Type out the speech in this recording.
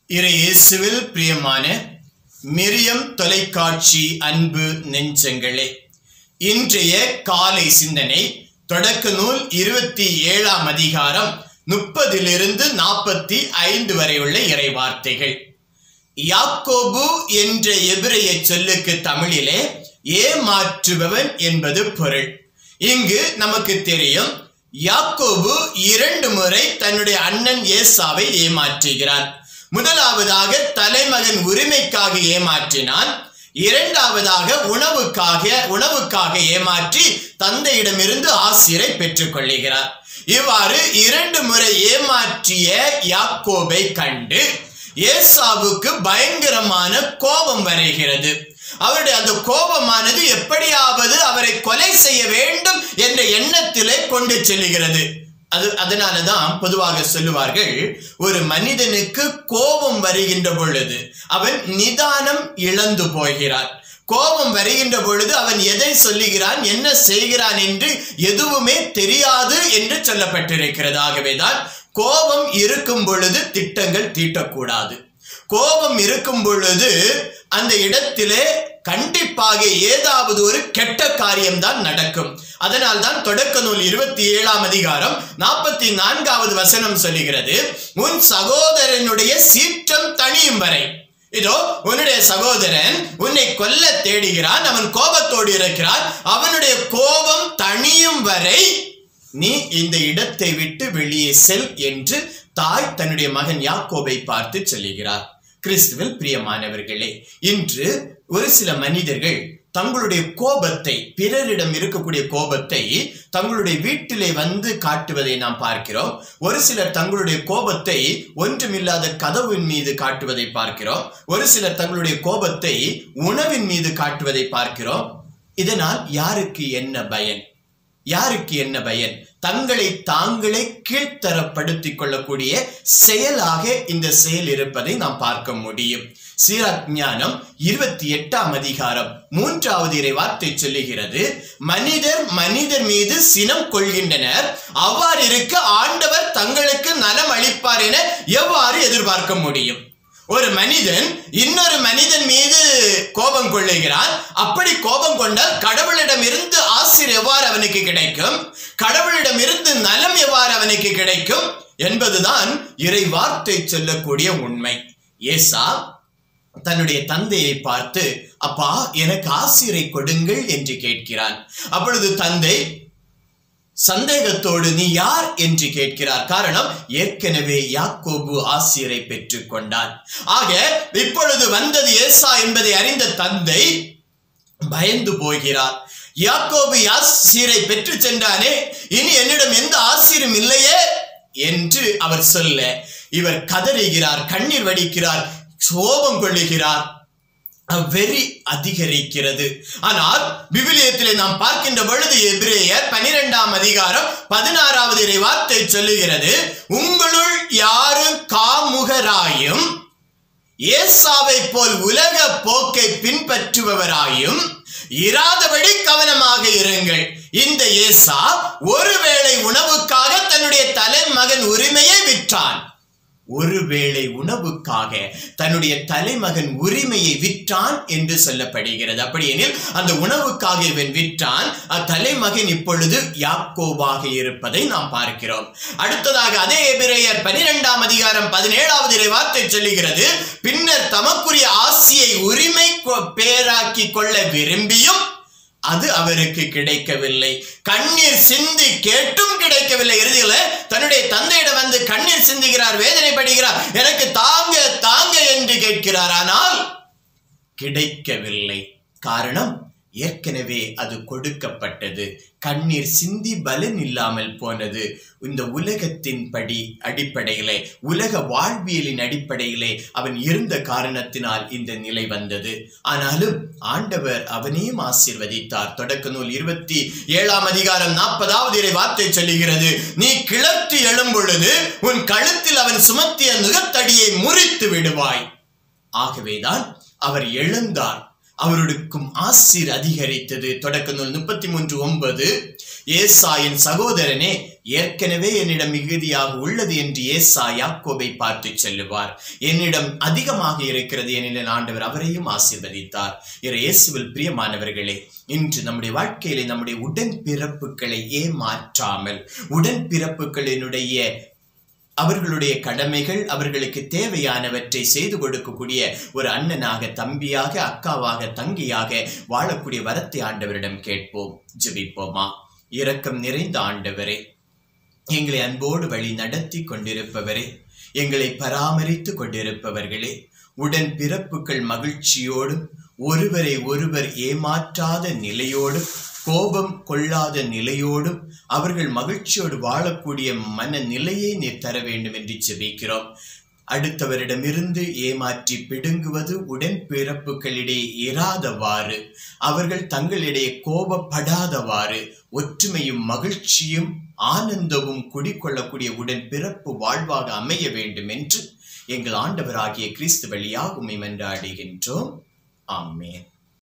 இறை இயேசுவில் பிரியமான மிரியம் தொலைக்காட்சி அன்பு நெஞ்சங்களே இன்றைய காலை சிந்தனை தொடக்க நூல் இருபத்தி ஏழாம் அதிகாரம் முப்பதிலிருந்து நாற்பத்தி ஐந்து வரை உள்ள இறை வார்த்தைகள் யாக்கோபு என்ற எபிரைய சொல்லுக்கு தமிழிலே ஏமாற்றுபவன் என்பது பொருள் இங்கு நமக்கு தெரியும் யாக்கோபு இரண்டு முறை தன்னுடைய அண்ணன் ஏசாவை ஏமாற்றுகிறான் முதலாவதாக தலைமகன் உரிமைக்காக ஏமாற்றினான் இரண்டாவதாக உணவுக்காக உணவுக்காக ஏமாற்றி தந்தையிடமிருந்து ஆசிரை பெற்றுக் கொள்ளுகிறார் இவ்வாறு இரண்டு முறை ஏமாற்றிய யாக்கோபை கண்டு ஏசாவுக்கு பயங்கரமான கோபம் வருகிறது அவருடைய அந்த கோபமானது எப்படியாவது அவரை கொலை செய்ய வேண்டும் என்ற எண்ணத்திலே கொண்டு செல்லுகிறது அது அதனால தான் பொதுவாக சொல்லுவார்கள் ஒரு மனிதனுக்கு கோபம் வருகின்ற பொழுது அவன் நிதானம் இழந்து போகிறான் கோபம் வருகின்ற பொழுது அவன் எதை சொல்லுகிறான் என்ன செய்கிறான் என்று எதுவுமே தெரியாது என்று சொல்லப்பட்டிருக்கிறது ஆகவேதான் கோபம் இருக்கும் பொழுது திட்டங்கள் தீட்டக்கூடாது கோபம் இருக்கும் பொழுது அந்த இடத்திலே கண்டிப்பாக ஏதாவது ஒரு கெட்ட காரியம்தான் நடக்கும் அதனால் தான் தொடக்க நூல் இருபத்தி ஏழாம் அதிகாரம் நாற்பத்தி நான்காவது வசனம் சொல்லுகிறது உன் சகோதரனுடைய சீற்றம் தணியும் வரை இதோ உன்னுடைய சகோதரன் உன்னை கொல்ல தேடுகிறான் அவன் கோபத்தோடு இருக்கிறான் அவனுடைய கோபம் தணியும் வரை நீ இந்த இடத்தை விட்டு வெளியே செல் என்று தாய் தன்னுடைய மகன் யாக்கோபை பார்த்து சொல்லுகிறார் கிறிஸ்துவில் பிரியமானவர்களே இன்று ஒரு சில மனிதர்கள் தங்களுடைய கோபத்தை பிறரிடம் இருக்கக்கூடிய கோபத்தை தங்களுடைய வீட்டிலே வந்து காட்டுவதை நாம் பார்க்கிறோம் ஒரு சிலர் தங்களுடைய கோபத்தை ஒன்றுமில்லாத கதவின் மீது காட்டுவதை பார்க்கிறோம் ஒரு சிலர் தங்களுடைய கோபத்தை உணவின் மீது காட்டுவதை பார்க்கிறோம் இதனால் யாருக்கு என்ன பயன் யாருக்கு என்ன பயன் தங்களை தாங்களே கீழ்த்தரப்படுத்திக் கொள்ளக்கூடிய செயலாக இந்த செயல் இருப்பதை நாம் பார்க்க முடியும் சீராக் ஞானம் இருபத்தி எட்டாம் அதிகாரம் மூன்றாவது இறை வார்த்தை சொல்லுகிறது மனிதர் மனிதர் மீது சினம் கொள்கின்றனர் அவ்வாறு இருக்க ஆண்டவர் தங்களுக்கு நலம் அளிப்பார் என எவ்வாறு எதிர்பார்க்க முடியும் ஒரு மனிதன் இன்னொரு மனிதன் மீது கோபம் கொள்ளுகிறான் அப்படி கோபம் கொண்டால் கடவுளிடம் இருந்து ஆசிர் எவ்வாறு அவனுக்கு கிடைக்கும் கடவுளிடம் இருந்து நலம் எவ்வாறு அவனுக்கு கிடைக்கும் என்பதுதான் இறை வார்த்தை சொல்லக்கூடிய உண்மை ஏசா தன்னுடைய தந்தையை பார்த்து அப்பா எனக்கு ஆசிரை கொடுங்கள் என்று கேட்கிறான் அப்பொழுது தந்தை சந்தேகத்தோடு நீ யார் என்று கேட்கிறார் காரணம் ஏற்கனவே யாக்கோபு ஆசிரியரை பெற்றுக் கொண்டான் ஆக இப்பொழுது வந்தது ஏசா என்பதை அறிந்த தந்தை பயந்து போகிறார் யாக்கோபு ஆசிரியரை பெற்று சென்றானே இனி என்னிடம் எந்த ஆசிரியம் இல்லையே என்று அவர் சொல்ல இவர் கதறுகிறார் கண்ணீர் வடிக்கிறார் சோபம் கொள்ளுகிறார் வெறி அதிகரிக்கிறது ஆனால் விவிலியத்திலே நாம் பார்க்கின்ற பொழுது எபிரேயர் பனிரெண்டாம் அதிகாரம் பதினாறாவது இறை வார்த்தை சொல்லுகிறது உங்களுள் யாரும் காமுகராயும் ஏசாவை போல் உலக போக்கை பின்பற்றுபவராயும் இராதபடி கவனமாக இருங்கள் இந்த ஏசா ஒருவேளை உணவுக்காக தன்னுடைய தலைமகன் உரிமையை விற்றான் ஒருவேளை உணவுக்காக தன்னுடைய தலைமகன் உரிமையை விற்றான் என்று சொல்லப்படுகிறது அப்படியெனில் அந்த உணவுக்காக இவன் விற்றான் அத்தலைமகன் இப்பொழுது யாக்கோவாக இருப்பதை நாம் பார்க்கிறோம் அடுத்ததாக அதே எபிரேயர் பனிரெண்டாம் அதிகாரம் பதினேழாவது இறை வார்த்தை சொல்லுகிறது பின்னர் தமக்குரிய ஆசியை உரிமை பேராக்கி கொள்ள விரும்பியும் அது அவருக்கு கிடைக்கவில்லை கண்ணீர் சிந்தி கேட்டும் கிடைக்கவில்லை இறுதியில் தன்னுடைய தந்தையிடம் வந்து கண்ணீர் சிந்துகிறார் வேதனைப்படுகிறார் எனக்கு தாங்க தாங்க என்று கேட்கிறார் ஆனால் கிடைக்கவில்லை காரணம் ஏற்கனவே அது கொடுக்கப்பட்டது கண்ணீர் சிந்தி பலன் இல்லாமல் போனது இந்த உலகத்தின் படி அடிப்படையிலே உலக வாழ்வியலின் அடிப்படையிலே அவன் இருந்த காரணத்தினால் இந்த நிலை வந்தது ஆனாலும் ஆண்டவர் அவனையும் ஆசிர்வதித்தார் தொடக்க நூல் இருபத்தி ஏழாம் அதிகாரம் நாற்பதாவது இறை வார்த்தை சொல்லுகிறது நீ கிளர்த்து எழும் பொழுது உன் கழுத்தில் அவன் சுமத்திய நுகத்தடியை முறித்து விடுவாய் ஆகவேதான் அவர் எழுந்தார் அவருக்கும் ஆசீர் அதிகரித்தது தொடக்க நூல் முப்பத்தி மூன்று ஒன்பது ஏசாயின் சகோதரனே ஏற்கனவே என்னிடம் மிகுதியாக உள்ளது என்று ஏசா யாக்கோபை பார்த்து சொல்லுவார் என்னிடம் அதிகமாக இருக்கிறது எனில் ஆண்டவர் அவரையும் ஆசீர்வதித்தார் இறை இயேசுவில் பிரியமானவர்களே இன்று நம்முடைய வாழ்க்கையிலே நம்முடைய உடன் பிறப்புகளை ஏமாற்றாமல் உடன் பிறப்புகளினுடைய அவர்களுடைய கடமைகள் அவர்களுக்கு தேவையானவற்றை செய்து கொடுக்கக்கூடிய ஒரு அண்ணனாக தம்பியாக அக்காவாக தங்கியாக வாழக்கூடிய வரத்தை ஆண்டவரிடம் கேட்போம் ஜெபிப்போமா இரக்கம் நிறைந்த ஆண்டவரே எங்களை அன்போடு வழி நடத்தி கொண்டிருப்பவரே எங்களை பராமரித்து கொண்டிருப்பவர்களே உடன் பிறப்புகள் மகிழ்ச்சியோடும் ஒருவரை ஒருவர் ஏமாற்றாத நிலையோடும் கோபம் கொள்ளாத நிலையோடும் அவர்கள் மகிழ்ச்சியோடு வாழக்கூடிய மன நிலையை நீர் தர வேண்டும் என்று ஜெபிக்கிறோம் அடுத்தவரிடமிருந்து ஏமாற்றி பிடுங்குவது உடன் பிறப்புகளிடையே இராதவாறு அவர்கள் தங்களிடையே கோபப்படாதவாறு ஒற்றுமையும் மகிழ்ச்சியும் ஆனந்தமும் குடிக்கொள்ளக்கூடிய உடன் பிறப்பு வாழ்வாக அமைய வேண்டும் என்று எங்கள் ஆண்டவராகிய கிறிஸ்து வழியாக உண்மை மன்றாடுகின்றோம் ஆமேன்